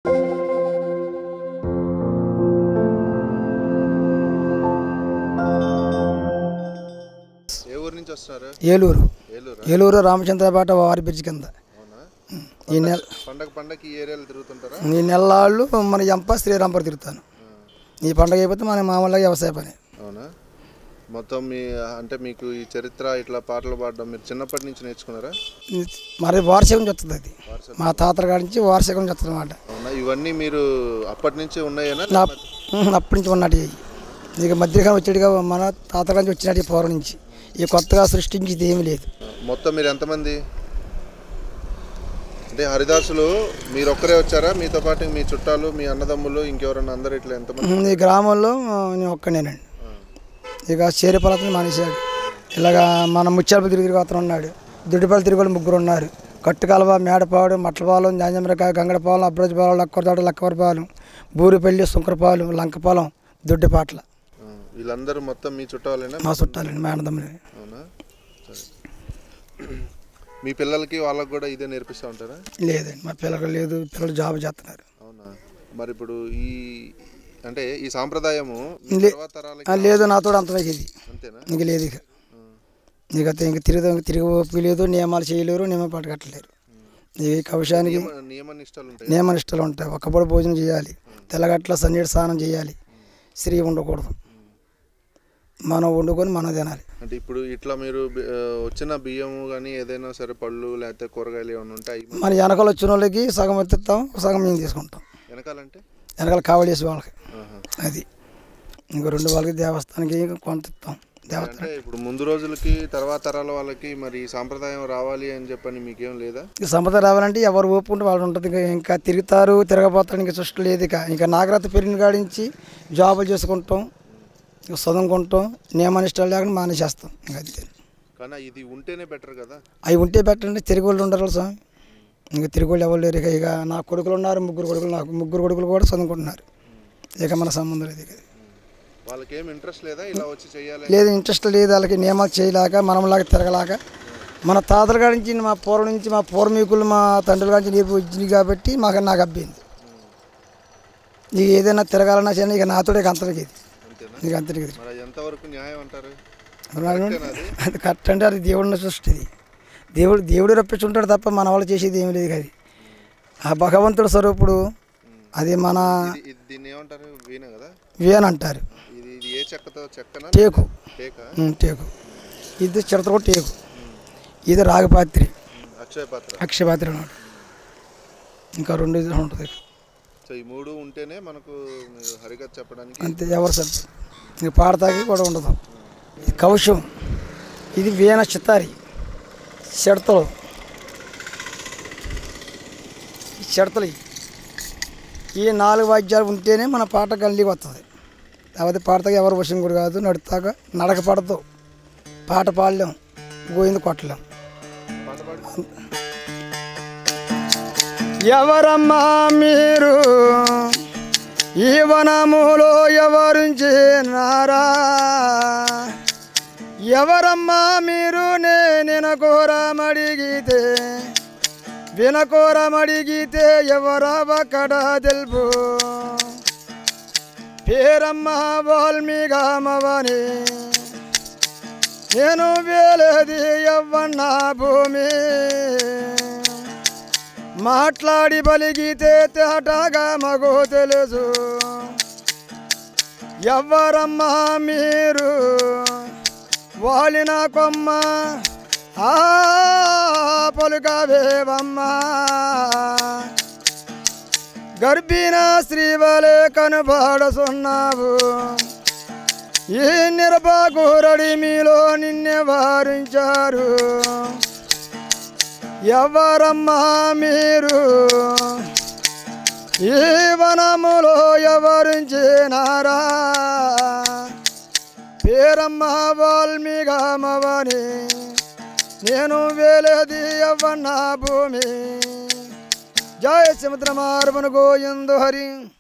ఏ ఊరు నుంచి వస్తున్నారు ఏలూరు ఏలూరు ఏలూరు రామచంద్రపేట వారి బ్రిడ్జ్ కింద అవునా ఈ నెల పండగ పండగకి ఈ ఏరియాలో తిరుగుతుంటారా ఈ నెలలు మన ఎంప శ్రీరాంపురం తిరుగుతాను ఈ పండగ అయిపోతే మన మామూలుగా వ్యవసాయ పని అవునా మొత్తం మీ అంటే మీకు ఈ చరిత్ర ఇట్లా పాటలు పాడడం మీరు చిన్నప్పటి నుంచి నేర్చుకున్నారా మరి వార్షికం చెప్తుంది అది మా తాతల కాడి నుంచి వార్షికం చెప్తుంది అనమాట అవునా ఇవన్నీ మీరు అప్పటి నుంచి ఉన్నాయేనా నా ఉహు, అప్పటి నుంచి ఉన్నట్టు ఇక మధ్యకాలం వచ్చేటిగా మన తాతల నుంచి వచ్చినట్టు ఈ పూర్వం నుంచి ఈ కొత్తగా సృష్టించేది ఏమీ లేదు మొత్తం మీరు ఎంతమంది అంటే హరిదాసులు మీరు ఒక్కరే వచ్చారా మీతో పాటు మీ చుట్టాలు మీ అన్నదమ్ములు ఇంకెవరన్నా అందరు ఇట్లా ఎంతమంది ఉహు, ఈ గ్రామంలో ఆ, నేను ఒక్కనేనండి ఇక చేరిపలతని మానేశాడు ఇలాగా మన ముత్యాలపల్లి తిరిగి తిరిగి అతను ఉన్నాడు దుడ్డిపల్లి తిరిగి వాళ్ళు ముగ్గురు ఉన్నారు కట్టుకలవ మేడపాడు మట్లపాలెం జాంజమరకాయ గంగడపాలెం అబ్రోజపాలెం లక్కవరతోట లక్కవరపాలెం బూరిపల్లి సుంకరపాలెం లంకపాలెం దుడ్డిపాట్ల ఆ, వీళ్ళందరూ మొత్తం మీ చుట్టాలేనా మా చుట్టాలండి మేనదమ్ములు అవునా సరే మీ పిల్లలకి వాళ్ళకి కూడా ఇదే నేర్పిస్తూ ఉంటారా లేదండి మా పిల్లలు లేదు పిల్లలు జాబ్ చేస్తున్నారు అవునా మరి ఇప్పుడు ఈ అంటే ఈ సాంప్రదాయము మీ లే- తర్వాత తరాలకి ఆ, లేదు నాతో అంత ఇది అంతేనా ఇంక లేదు ఇక ఆ, ఇక ఇంక తిరిగి ఇంక తిరిగి ఓపిక లేదు నియమాలు చేయలేరు నియమం పట్టుకట్టలేరు ఈ కవశానికి నియమ నియమ నిష్టలు ఉంటాయి నియమ నిష్టలు ఉంటాయి ఒక్కపూట భోజనం చేయాలి తెల్లగట్ల సన్నీటి స్నానం చేయాలి స్త్రీ ఉండకూడదు మనం వండుకొని మనం తినాలి అంటే ఇప్పుడు ఇట్లా మీరు బి- ఆ, వచ్చిన బియ్యము కానీ ఏదైనా సరే పళ్ళు లేకపోతే కూరగాయలు ఏమైనా ఉంటాయి మన వెనకాల వచ్చిన వాళ్ళకి సగం ఎత్తిస్తాం సగం మేము తీసుకుంటాం వెనకాలంటే వెనకాల కావడి చేసే వాళ్ళకి ఆహా. అది ఇంకో రెండు వాళ్ళకి దేవస్థానానికి కొంత ఇస్తాం దేవస్థానం అంటే ఇప్పుడు ముందు రోజులకి తర్వాత తరాల వాళ్ళకి మరి ఈ సాంప్రదాయం రావాలి అని చెప్పని మీకేం లేదా ఇక సంపద రావాలంటే ఎవరు ఒప్పుకుంటే వాళ్ళు ఉంటుంది ఇంకా ఇంకా తిరుగుతారు తిరగపోతారు ఇంకా సృష్టి లేదు ఇక ఇంకా నాగరత పెరిగిన కాడించి జాబులు చేసుకుంటాం ఇక చదువుకుంటాం నియమనిష్టాలు లేకుండా మానేసేస్తాం ఇంకా అంతే కానీ ఇది ఉంటేనే బెటర్ కదా అవి ఉంటే పెట్టండి తిరిగి వాళ్ళు ఉండరు స్వామి ఇంకా తిరిగి వాళ్ళు ఎవరు లేరు ఇక ఇక నా కొడుకులు ఉన్నారు ముగ్గురు కొడుకులు నాకు ముగ్గురు కొడుకులు కూడా చదువుకుంటున్నారు ఇక మన సంబంధం లేదు ఇక వాళ్ళకి ఏం ఇంట్రెస్ట్ లేదా ఇలా వచ్చి చెయ్యాలి లేదు ఇంట్రెస్ట్ లేదు వాళ్ళకి నియమాలు చేయలేక మనంలాగా తిరగలేక మన తాతల కాడి నుంచి మా పూర్వం నుంచి మా పూర్వీకులు మా తండ్రుల కాడి నుంచి నేర్పు వచ్చింది కాబట్టి మాకు నాకు అబ్బింది నీకు ఏదైనా తిరగాలన్నా సరే ఇక నాతోడే ఇక అంతటికి ఇది అంతేనా నీకు అంతటికి ఇది మరి అది ఎంతవరకు న్యాయం అంటారు అది కరెక్ట్ అంటే అది దేవుడిని సృష్టి ఇది దేవుడు దేవుడు రప్పించుంటాడు తప్ప మన వాళ్ళు చేసేది ఏమి లేదు అది ఆ భగవంతుడు స్వరూపుడు అది మన ఇది ఇది దీన్ని ఏమంటారు వీణ కదా వేన్ అంటారు ఇది ఇది ఏ చెక్కతో చెక్కనా టేకు టేక ఉమ్, టేకు ఇది చిడతలో టేకు ఇది రాగపాత్రి అక్షయ పాత్ర అక్షయపాత్రి అన్నాడు ఇంకా రెండు ఇది ఉంటుంది సో ఈ మూడు ఉంటేనే మనకు మీరు హరికథ చెప్పడానికి అంతే ఎవరు సార్ ఇంక పాడతాకి కూడా ఉండదు ఇది కౌశం ఇది వీణ చిత్తారి చిడతలు ఈ చిడతలు ఇవి. ఈ నాలుగు వాద్యాలు ఉంటేనే మన పాట గల్లీకి వస్తుంది లేకపోతే పాడతాక ఎవరు వశం కూడా కాదు నడుతాక నడక పడదు పాట పాడలేం గోయింది కొట్టలేం పాట పాడి ఎవరమ్మా మీరు ఈ వనములో ఎవరించినారా ఎవరమ్మా మీరు నేను కోరమడిగితే వినకోరమడిగితే ఎవరవక్కడ తెలుపు పేరమ్మ వాల్మీగామవని నేను వేలేది ఎవ్వన్న భూమి మాట్లాడి బలిగితే తేటగా మగో తెలుసు ఎవ్వరమ్మా మీరు వాలిన కొమ్మ ఆ పలుకవేవమ్మా గర్భిణ శ్రీవలే కనబడసున్నావు ఈ నిరపకూరడి మీలో నిన్నే వారించారు ఎవరమ్మా మీరు ఈ వనములో ఎవరించినారా పేరమ్మ వాల్మీగామవని నేను వేలేది అవ్వన్న భూమి జయ సముద్రమార్మను గోయందు హరి